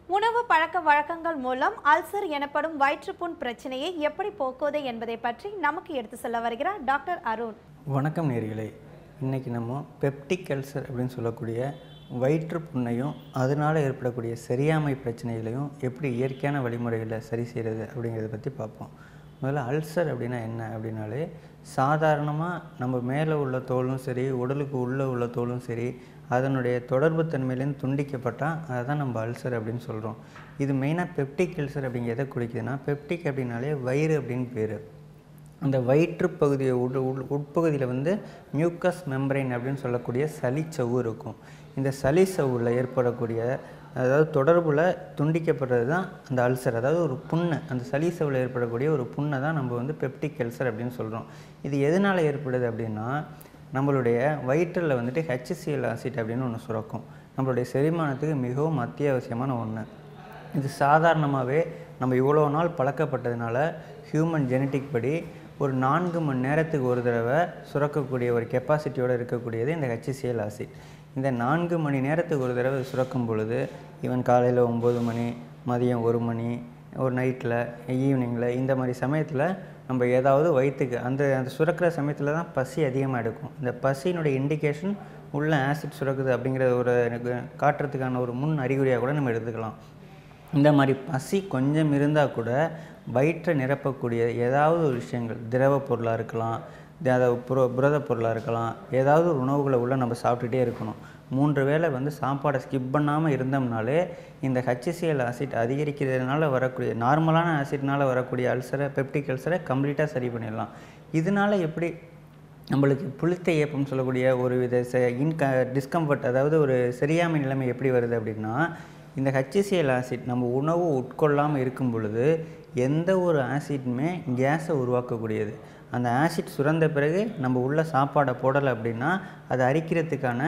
உணவு பழக்க வழக்கங்கள் மூலம் அல்சர் எனப்படும் வயிற்றுப்புண் பிரச்சனையை எப்படி போக்குவது என்பதை பற்றி நமக்கு எடுத்து சொல்ல வருகிறார் டாக்டர் அருண் வணக்கம் நேர்களே இன்றைக்கி நம்ம பெப்டிக் அல்சர் அப்படின்னு சொல்லக்கூடிய வயிற்று புண்ணையும் அதனால் ஏற்படக்கூடிய சரியாமை பிரச்சனைகளையும் எப்படி இயற்கையான வழிமுறைகளில் சரி செய்கிறது அப்படிங்கிறத பற்றி பார்ப்போம் முதல்ல அல்சர் அப்படின்னா என்ன அப்படின்னாலே சாதாரணமாக நம்ம மேலே உள்ள தோலும் சரி உடலுக்கு உள்ளே உள்ள தோலும் சரி அதனுடைய தொடர்பு தன்மையிலேருந்து துண்டிக்கப்பட்டால் அதை தான் நம்ம அல்சர் அப்படின்னு சொல்கிறோம் இது மெயினாக பெப்டிக் அல்சர் அப்படிங்கிறத எதை குறிக்குதுன்னா பெப்டிக் அப்படின்னாலே வயிறு அப்படின்னு பேர் அந்த வயிற்று பகுதியை உள் உள் உட்பகுதியில் வந்து மியூக்கஸ் மெம்பரைன் அப்படின்னு சொல்லக்கூடிய சளிச்சவ்வு இருக்கும் இந்த சளிச்சவ்வில் ஏற்படக்கூடிய அதாவது தொடர்பில் துண்டிக்கப்படுறது தான் அந்த அல்சர் அதாவது ஒரு புண்ணு அந்த சளிச்சவ்வில் ஏற்படக்கூடிய ஒரு புண்ணை தான் நம்ம வந்து பெப்டிக் அல்சர் அப்படின்னு சொல்கிறோம் இது எதனால் ஏற்படுது அப்படின்னா நம்மளுடைய வயிற்றில் வந்துட்டு ஹெச்சிசிஎல் ஆசிட் அப்படின்னு ஒன்று சுரக்கும் நம்மளுடைய செரிமானத்துக்கு மிகவும் அத்தியாவசியமான ஒன்று இது சாதாரணமாகவே நம்ம இவ்வளோ நாள் பழக்கப்பட்டதுனால ஹியூமன் ஜெனட்டிக் படி ஒரு நான்கு மணி நேரத்துக்கு ஒரு தடவை சுரக்கக்கூடிய ஒரு கெப்பாசிட்டியோடு இருக்கக்கூடியது இந்த ஹெச்சிசிஎல் ஆசிட் இந்த நான்கு மணி நேரத்துக்கு ஒரு தடவை சுரக்கும் பொழுது ஈவன் காலையில் ஒம்பது மணி மதியம் ஒரு மணி ஒரு நைட்டில் ஈவினிங்கில் இந்த மாதிரி சமயத்தில் நம்ம ஏதாவது வயிற்றுக்கு அந்த அந்த சுரக்கிற சமயத்தில் தான் பசி அதிகமாக எடுக்கும் இந்த பசியினுடைய இண்டிகேஷன் உள்ள ஆசிட் சுரக்குது அப்படிங்கிற ஒரு எனக்கு காட்டுறதுக்கான ஒரு முன் அறிகுறியாக கூட நம்ம எடுத்துக்கலாம் இந்த மாதிரி பசி கொஞ்சம் இருந்தால் கூட வயிற்றை நிரப்பக்கூடிய ஏதாவது ஒரு விஷயங்கள் திரவ பொருளாக இருக்கலாம் அதாவது புர புரத பொருளாக இருக்கலாம் ஏதாவது ஒரு உணவுகளை உள்ள நம்ம சாப்பிட்டுட்டே இருக்கணும் மூன்று வேளை வந்து சாப்பாடை ஸ்கிப் பண்ணாமல் இருந்தோம்னாலே இந்த ஹச்சிசிஎல் ஆசிட் அதிகரிக்கிறதுனால வரக்கூடிய நார்மலான ஆசிட்னால வரக்கூடிய அல்சரை பெப்டிக் அல்சரை கம்ப்ளீட்டாக சரி பண்ணிடலாம் இதனால் எப்படி நம்மளுக்கு புளித்த ஏப்பம்னு சொல்லக்கூடிய ஒரு வித ச இன்க டிஸ்கம்ஃபர்ட் அதாவது ஒரு சரியாமை நிலைமை எப்படி வருது அப்படின்னா இந்த ஹச்சிசிஎல் ஆசிட் நம்ம உணவு உட்கொள்ளாமல் இருக்கும் பொழுது எந்த ஒரு ஆசிட்டுமே கேஸை உருவாக்கக்கூடியது அந்த ஆசிட் சுரந்த பிறகு நம்ம உள்ள சாப்பாடை போடலை அப்படின்னா அதை அரிக்கிறதுக்கான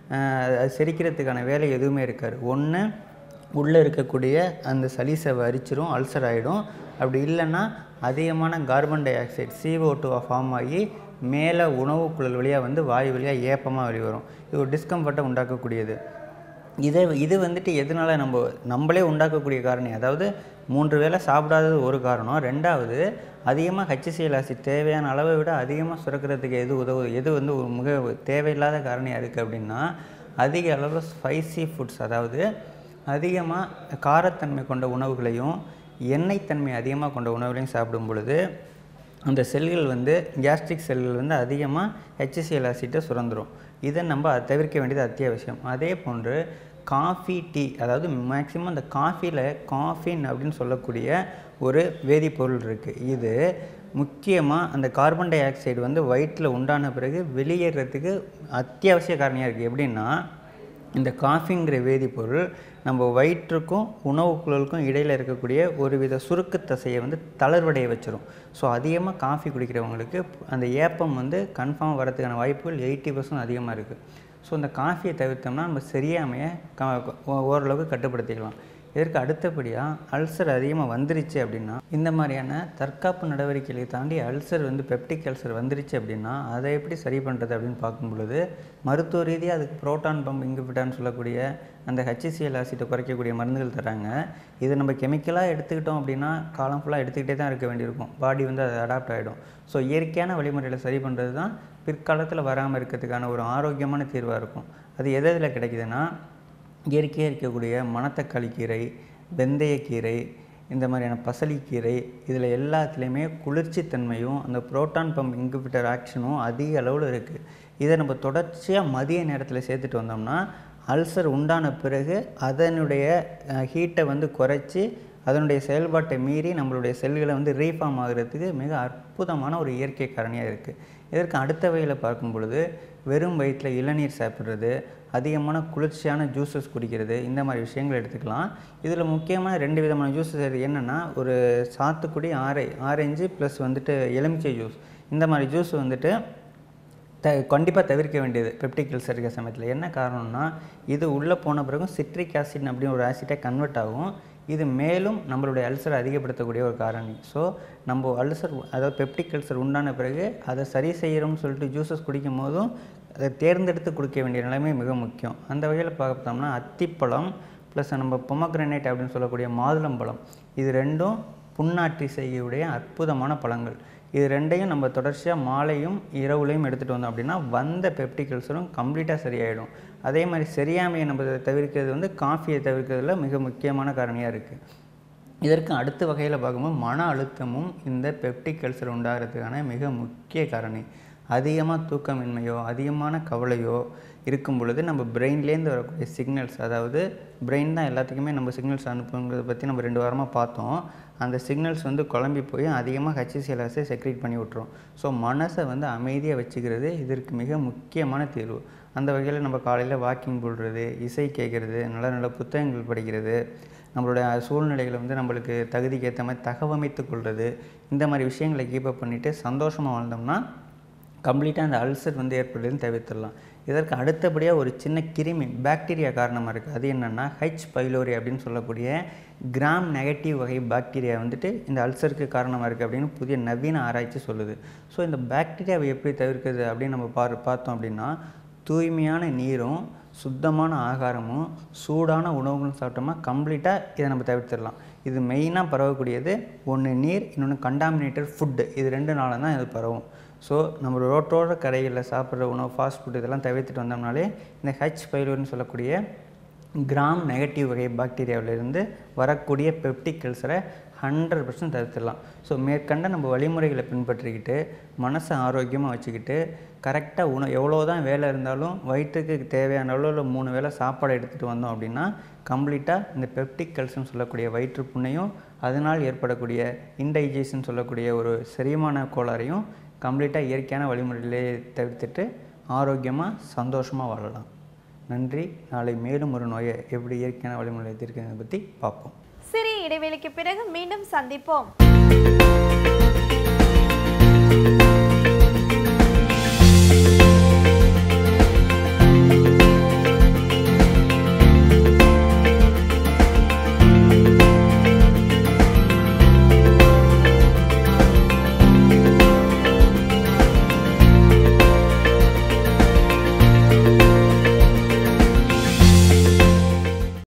அது செரிக்கிறதுக்கான வேலை எதுவுமே இருக்காது ஒன்று உள்ளே இருக்கக்கூடிய அந்த சளிசவை அரிச்சிரும் அல்சர் ஆகிடும் அப்படி இல்லைன்னா அதிகமான carbon dioxide CO two form ஆகி மேலே உணவு குழல் வழியாக வந்து வாயு வழியாக ஏப்பமாக வெளிவரும் இது ஒரு டிஸ்கம்ஃபர்ட்டை உண்டாக்கக்கூடியது இதை இது வந்துட்டு எதனால் நம்ம நம்மளே உண்டாக்கக்கூடிய காரணம் அதாவது மூன்று வேளை சாப்பிடாதது ஒரு காரணம் ரெண்டாவது அதிகமாக ஹச்சிசிஎல் ஆசிட் தேவையான அளவை விட அதிகமாக சுரக்கிறதுக்கு எது உதவுது எது வந்து ஒரு மிக தேவையில்லாத காரணியாக இருக்குது அப்படின்னா அதிக அளவில் ஸ்பைசி ஃபுட்ஸ் அதாவது அதிகமாக காரத்தன்மை கொண்ட உணவுகளையும் எண்ணெய் தன்மை அதிகமாக கொண்ட உணவுகளையும் சாப்பிடும் பொழுது அந்த செல்கள் வந்து கேஸ்ட்ரிக் செல்கள் வந்து அதிகமாக ஹெச்சிசிஎல் ஆசிட்டை சுரந்துடும் இதை நம்ம தவிர்க்க வேண்டியது அத்தியாவசியம் அதே போன்று காஃபி டீ அதாவது மேக்ஸிமம் அந்த காஃபியில் காஃபின் அப்படின்னு சொல்லக்கூடிய ஒரு வேதிப்பொருள் இருக்குது இது முக்கியமாக அந்த கார்பன் டை ஆக்சைடு வந்து வயிற்றில் உண்டான பிறகு வெளியேறதுக்கு அத்தியாவசிய காரணியாக இருக்குது எப்படின்னா இந்த காஃபிங்கிற வேதிப்பொருள் நம்ம வயிற்றுக்கும் உணவு குழலுக்கும் இடையில் இருக்கக்கூடிய ஒரு வித சுருக்கு தசையை வந்து தளர்வடைய வச்சிரும் ஸோ அதிகமாக காஃபி குடிக்கிறவங்களுக்கு அந்த ஏப்பம் வந்து கன்ஃபார்ம் வரதுக்கான வாய்ப்புகள் எயிட்டி பர்சன்ட் அதிகமாக இருக்குது ஸோ இந்த காஃபியை தவிர்த்தோம்னா நம்ம சரியாமையை க ஓரளவுக்கு கட்டுப்படுத்திக்கலாம் இதற்கு அடுத்தபடியாக அல்சர் அதிகமாக வந்துருச்சு அப்படின்னா இந்த மாதிரியான தற்காப்பு நடவடிக்கைகளை தாண்டி அல்சர் வந்து பெப்டிக் அல்சர் வந்துருச்சு அப்படின்னா அதை எப்படி சரி பண்ணுறது அப்படின்னு பார்க்கும் பொழுது மருத்துவ ரீதியாக அதுக்கு புரோட்டான் பம்ப் இங்குபிட்டான்னு சொல்லக்கூடிய அந்த ஹச்சிசிஎல் ஆசிட்டை குறைக்கக்கூடிய மருந்துகள் தராங்க இதை நம்ம கெமிக்கலாக எடுத்துக்கிட்டோம் அப்படின்னா காலம் ஃபுல்லாக எடுத்துக்கிட்டே தான் இருக்க வேண்டியிருக்கும் பாடி வந்து அது அடாப்ட் ஆகிடும் ஸோ இயற்கையான வழிமுறையில் சரி பண்ணுறது தான் பிற்காலத்தில் வராமல் இருக்கிறதுக்கான ஒரு ஆரோக்கியமான தீர்வாக இருக்கும் அது எது எதில் கிடைக்குதுன்னா இயற்கையாக இருக்கக்கூடிய மணத்தக்காளி கீரை வெந்தயக்கீரை இந்த மாதிரியான பசலிக்கீரை இதில் எல்லாத்துலேயுமே குளிர்ச்சி தன்மையும் அந்த புரோட்டான் பம்ப் இன்குபிட்டர் ஆக்ஷனும் அதிக அளவில் இருக்குது இதை நம்ம தொடர்ச்சியாக மதிய நேரத்தில் சேர்த்துட்டு வந்தோம்னா அல்சர் உண்டான பிறகு அதனுடைய ஹீட்டை வந்து குறைச்சி அதனுடைய செயல்பாட்டை மீறி நம்மளுடைய செல்களை வந்து ரீஃபார்ம் ஆகிறதுக்கு மிக அற்புதமான ஒரு இயற்கை காரணியாக இருக்குது இதற்கு அடுத்த வகையில் பார்க்கும் பொழுது வெறும் வயிற்றில் இளநீர் சாப்பிட்றது அதிகமான குளிர்ச்சியான ஜூஸஸ் குடிக்கிறது இந்த மாதிரி விஷயங்கள் எடுத்துக்கலாம் இதில் முக்கியமான ரெண்டு விதமான ஜூஸஸ் என்னென்னா ஒரு சாத்துக்குடி ஆரை ஆரஞ்சு ப்ளஸ் வந்துட்டு எலுமிச்சை ஜூஸ் இந்த மாதிரி ஜூஸ் வந்துட்டு த கண்டிப்பாக தவிர்க்க வேண்டியது பெப்டிக் அல்சர் இருக்கிற சமயத்தில் என்ன காரணம்னா இது உள்ளே போன பிறகும் சிட்ரிக் ஆசிட் அப்படின்னு ஒரு ஆசிட்டாக கன்வெர்ட் ஆகும் இது மேலும் நம்மளுடைய அல்சரை அதிகப்படுத்தக்கூடிய ஒரு காரணி ஸோ நம்ம அல்சர் அதாவது பெப்டிக் அல்சர் உண்டான பிறகு அதை சரி செய்கிறோம்னு சொல்லிட்டு ஜூஸஸ் குடிக்கும் போதும் அதை தேர்ந்தெடுத்து குடிக்க வேண்டிய நிலைமை மிக முக்கியம் அந்த வகையில் பார்த்தோம்னா அத்திப்பழம் ப்ளஸ் நம்ம பொமக்ரனேட் அப்படின்னு சொல்லக்கூடிய மாதுளம்பழம் இது ரெண்டும் புண்ணாற்றி செய்யக்கூடிய அற்புதமான பழங்கள் இது ரெண்டையும் நம்ம தொடர்ச்சியாக மாலையும் இரவுலையும் எடுத்துகிட்டு வந்தோம் அப்படின்னா வந்த பெப்டிக் அல்சரும் கம்ப்ளீட்டாக சரியாயிடும் அதே மாதிரி சரியாமையை நம்ம தவிர்க்கிறது வந்து காஃபியை தவிர்க்கிறதுல மிக முக்கியமான காரணியாக இருக்குது இதற்கு அடுத்த வகையில் பார்க்கும்போது மன அழுத்தமும் இந்த பெப்டிக் அல்சர் உண்டாகிறதுக்கான மிக முக்கிய காரணி அதிகமாக தூக்கமின்மையோ அதிகமான கவலையோ இருக்கும் பொழுது நம்ம பிரெயின்லேருந்து வரக்கூடிய சிக்னல்ஸ் அதாவது பிரெயின் தான் எல்லாத்துக்குமே நம்ம சிக்னல்ஸ் அனுப்புங்கிறத பற்றி நம்ம ரெண்டு வாரமாக பார்த்தோம் அந்த சிக்னல்ஸ் வந்து குழம்பி போய் அதிகமாக ஹச்சிசிஎல்எஸை செக்ரேட் பண்ணி விட்ரும் ஸோ மனசை வந்து அமைதியாக வச்சுக்கிறது இதற்கு மிக முக்கியமான தீர்வு அந்த வகையில் நம்ம காலையில் வாக்கிங் போடுறது இசை கேட்குறது நல்ல நல்ல புத்தகங்கள் படிக்கிறது நம்மளுடைய சூழ்நிலைகளை வந்து நம்மளுக்கு தகுதிக்கு ஏற்ற மாதிரி தகவமைத்து கொள்வது இந்த மாதிரி விஷயங்களை கீப்பப் பண்ணிவிட்டு சந்தோஷமாக வாழ்ந்தோம்னா கம்ப்ளீட்டாக அந்த அல்சர் வந்து ஏற்படுறதுன்னு தவிர்த்துடலாம் இதற்கு அடுத்தபடியாக ஒரு சின்ன கிருமி பாக்டீரியா காரணமாக இருக்குது அது என்னென்னா ஹெச் பைலோரி அப்படின்னு சொல்லக்கூடிய கிராம் நெகட்டிவ் வகை பாக்டீரியா வந்துட்டு இந்த அல்சருக்கு காரணமாக இருக்குது அப்படின்னு புதிய நவீன ஆராய்ச்சி சொல்லுது ஸோ இந்த பாக்டீரியாவை எப்படி தவிர்க்கிறது அப்படின்னு நம்ம பார் பார்த்தோம் அப்படின்னா தூய்மையான நீரும் சுத்தமான ஆகாரமும் சூடான உணவுகளும் சாப்பிட்டோம்னா கம்ப்ளீட்டாக இதை நம்ம தவிர்த்திடலாம் இது மெயினாக பரவக்கூடியது ஒன்று நீர் இன்னொன்று கண்டாமினேட்டட் ஃபுட்டு இது ரெண்டு நாளாக தான் இது பரவும் ஸோ நம்ம ரோட்டோட கடைகளில் சாப்பிட்ற உணவு ஃபாஸ்ட் ஃபுட் இதெல்லாம் தவிர்த்துட்டு வந்தோம்னாலே இந்த ஹெச் பைலோர்னு சொல்லக்கூடிய கிராம் நெகட்டிவ் வகை பாக்டீரியாவிலிருந்து வரக்கூடிய பெப்டிக் அல்சரை ஹண்ட்ரட் பர்சன்ட் தவிர்த்திடலாம் ஸோ மேற்கண்ட நம்ம வழிமுறைகளை பின்பற்றிக்கிட்டு மனசை ஆரோக்கியமாக வச்சுக்கிட்டு கரெக்டாக உணவு எவ்வளோ தான் வேலை இருந்தாலும் வயிற்றுக்கு தேவையான அளவில் மூணு வேளை சாப்பாடு எடுத்துகிட்டு வந்தோம் அப்படின்னா கம்ப்ளீட்டாக இந்த பெப்டிக் கல்சன் சொல்லக்கூடிய வயிற்று புண்ணையும் அதனால் ஏற்படக்கூடிய இன்டைஜேஷன் சொல்லக்கூடிய ஒரு செரிமான கோளாறையும் கம்ப்ளீட்டாக இயற்கையான வழிமுறையிலே தவிர்த்துட்டு ஆரோக்கியமாக சந்தோஷமாக வாழலாம் நன்றி நாளை மேலும் ஒரு நோயை எப்படி இயற்கையான வழிமுறையை தீர்க்கிறதை பற்றி பார்ப்போம் சிறிய இடைவெளிக்கு பிறகு மீண்டும் சந்திப்போம்